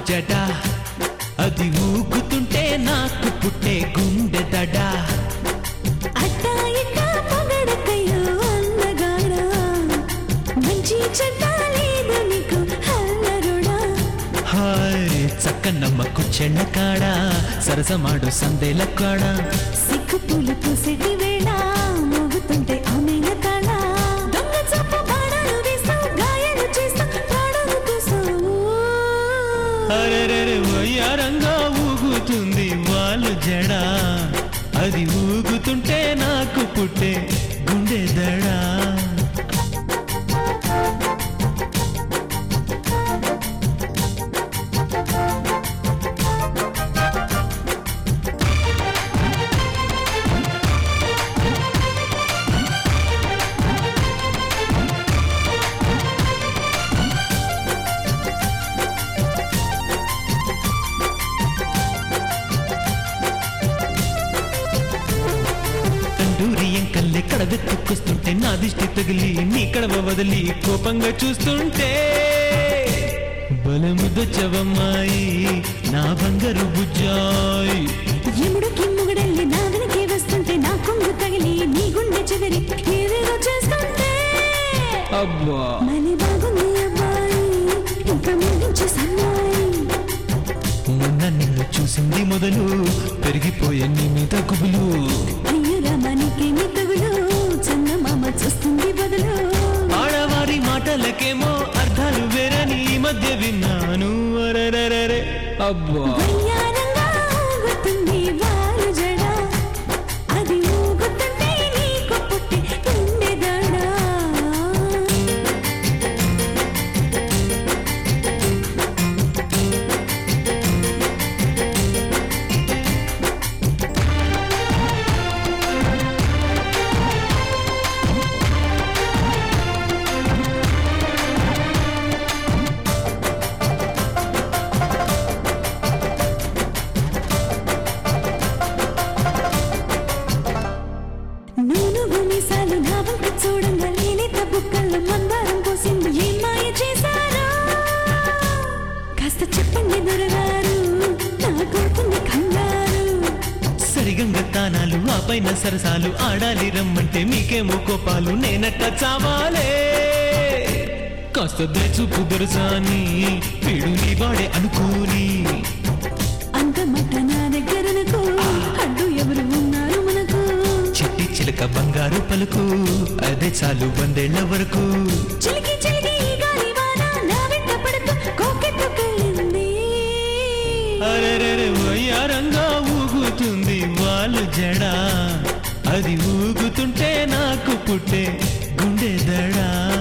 జడ అది ఊగుతుంటే నాకు పుట్టే గుండె దడా అట్టా ఇట్టా పొగడకయ్యో అందగాడా మంచి చెడ్డ లేదు నీకు హల్లరుడా హాయ్ చక్కనమ్మకు చెళ్ళ కాడ సరసమాడు సందేల కాడ సిక్కు పూలు పూసేటి వేళ మోగుతుంటే ఆమెల తాళ దొంగ చప్పు బాణాలు వేస్తావు గాయాలు చేస్తావు ప్రాణాలు తీస్తావు అరెరెరె వయ్యారంగా ఊగుతుంది వాళ్ళు జడ అది ఊగుతుంటే నాకు పుట్టే గుండె దడా తండూరి ఎంకల్లే కడవెత్తుకొస్తుంటే నా దిష్టి తగిలి నీ కడవ వదిలి కోపంగా చూస్తుంటే బలముదొచ్చవమ్మాయి నా బంగారు బుజ్జాయి ఎముడు కిమ్ముగడల్లి నా వెనకే వస్తుంటే నా కొంగు తగిలి నీ గుండె చెదరి ఏదేదో చేస్తుంటే అబ్బా మళ్ళీ బాగుంది అబ్బాయి ఇంకా ముగించే సన్నాయి మొన్న నిన్ను చూసింది మొదలు పెరిగిపోయే నీ మీద గుబులు అయ్యో రామానికేమి తగులు చందమామ చూస్తుంది బదులు ఆడవారి మాటలకేమో అర్థాలు వేరని ఈ మధ్య విన్నాను అరెరెరెరె. అబ్బా వయ్యారంగా ఊగుతుంది వారు జడ అది ఊగుతుంటే నీకు పుట్టి గుండెదడా నూను భూమిసాలు నా వంక చూడంగా లేలేత బుక్కల్లో మందారం పోసింది ఏం మాయ చేశారా కాస్త చెప్పండి దొరగారు నా కొడుకుని కంగారు సరిగంగ తానాలు ఆ పైన సరసాలు ఆడాలి రమ్మంటే మీకేమో కోపాలు నేనట్ట చావాలే కాస్త దయచూపు దొరసాని వీడు నీ వాడే అనుకోని అంత మట్ట నా దగ్గరనకు అడ్డు ఎవరు ఉన్నారు మనకు చిట్టి చిలక బంగారు పలుకు అదే చాలు వందేళ్ల వరకు చిలికి చిలికి ఈ గాలి వాన నా వెంట పడుతూ కోకెట్టుకెళ్ళింది అరెరెరె వయ్యారంగా ఊగుతుంది వాళ్ళు జడ అది ఊగుతుంటే నాకు పుట్టే గుండె దడా